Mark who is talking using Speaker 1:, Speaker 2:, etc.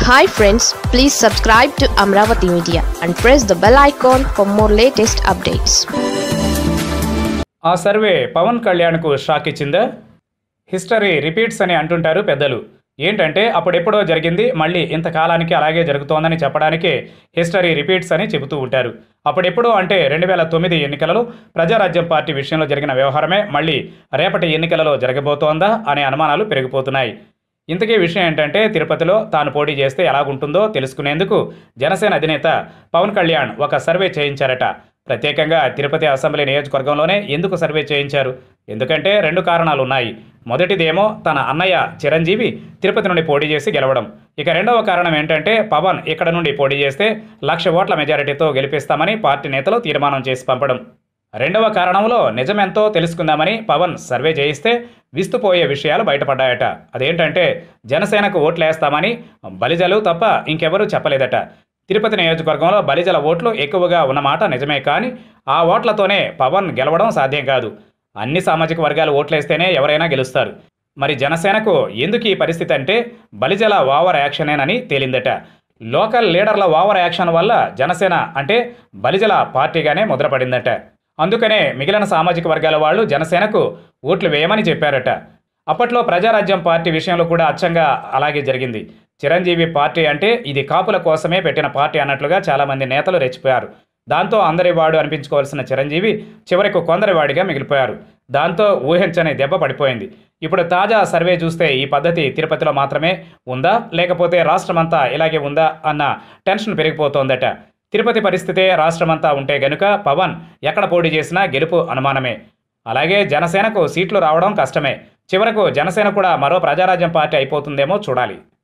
Speaker 1: hi friends please subscribe to Amaravati media and press the bell icon for more latest updates
Speaker 2: ఆ survey Pawan కళ్యాణ్కు shock ఇచ్చిందా history repeats అని అంటుంటారు పెద్దలు ఏంటంటే అప్పుడెప్పుడో జరిగింది మళ్ళీ ఇంతకాలానికి అలాగే జరుగుతోందని చెప్పడానికి హిస్టరీ రిపీట్స్ అని చెబుతూ ఉంటారు అప్పుడెప్పుడో అంటే రెండు వేల తొమ్మిది ఎన్నికలలో ప్రజారాజ్యం పార్టీ విషయంలో జరిగిన వ్యవహారమే మళ్ళీ రేపటి ఎన్నికలలో జరగబోతోందా అనే అనుమానాలు పెరిగిపోతున్నాయి ఇంతకీ విషయం ఏంటంటే తిరుపతిలో తాను పోటీ చేస్తే ఎలాగుంటుందో తెలుసుకునేందుకు జనసేన అధినేత పవన్ కళ్యాణ్ ఒక సర్వే చేయించారట ప్రత్యేకంగా తిరుపతి అసెంబ్లీ నియోజకవర్గంలోనే ఎందుకు సర్వే చేయించారు ఎందుకంటే రెండు కారణాలు ఉన్నాయి మొదటిదేమో తన అన్నయ్య చిరంజీవి తిరుపతి నుండి పోటీ చేసి గెలవడం ఇక రెండవ కారణం ఏంటంటే పవన్ ఇక్కడ నుండి పోటీ చేస్తే లక్ష ఓట్ల మెజారిటీతో గెలిపిస్తామని పార్టీ నేతలు తీర్మానం చేసి పంపడం రెండవ కారణంలో నిజమెంతో తెలుసుకుందామని పవన్ సర్వే చేయిస్తే విస్తుపోయే విషయాలు బయటపడ్డాయట అదేంటంటే జనసేనకు ఓట్లేస్తామని బలిజలు తప్ప ఇంకెవరూ చెప్పలేదట తిరుపతి నియోజకవర్గంలో బలిజల ఓట్లు ఎక్కువగా ఉన్నమాట నిజమే కానీ ఆ ఓట్లతోనే పవన్ గెలవడం సాధ్యం కాదు అన్ని సామాజిక వర్గాలు ఓట్లేస్తేనే ఎవరైనా గెలుస్తారు మరి జనసేనకు ఎందుకు ఈ పరిస్థితి అంటే బలిజల ఓవర్ యాక్షనేనని తేలిందట లోకల్ లీడర్ల ఓవర్ యాక్షన్ వల్ల జనసేన అంటే బలిజల పార్టీగానే ముద్రపడిందట అందుకనే మిగిలిన సామాజిక వర్గాల వాళ్ళు జనసేనకు ఓట్లు వేయమని చెప్పారట అప్పట్లో ప్రజారాజ్యం పార్టీ విషయంలో కూడా అచ్చంగా అలాగే జరిగింది చిరంజీవి పార్టీ అంటే ఇది కాపుల కోసమే పెట్టిన పార్టీ అన్నట్లుగా చాలామంది నేతలు రెచ్చిపోయారు దాంతో అందరి వాడు అనిపించుకోవాల్సిన చిరంజీవి చివరకు కొందరి వాడిగా మిగిలిపోయారు దాంతో ఊహించని దెబ్బ పడిపోయింది ఇప్పుడు తాజా సర్వే చూస్తే ఈ పద్ధతి తిరుపతిలో మాత్రమే ఉందా లేకపోతే రాష్ట్రమంతా ఇలాగే ఉందా అన్న టెన్షన్ పెరిగిపోతోందట తిరుపతి పరిస్థితే రాష్ట్రమంతా ఉంటే గనుక పవన్ ఎక్కడ పోటీ చేసినా గెలుపు అనుమానమే అలాగే జనసేనకు సీట్లు రావడం కష్టమే చివరకు జనసేన కూడా మరో ప్రజారాజ్యం పార్టీ అయిపోతుందేమో చూడాలి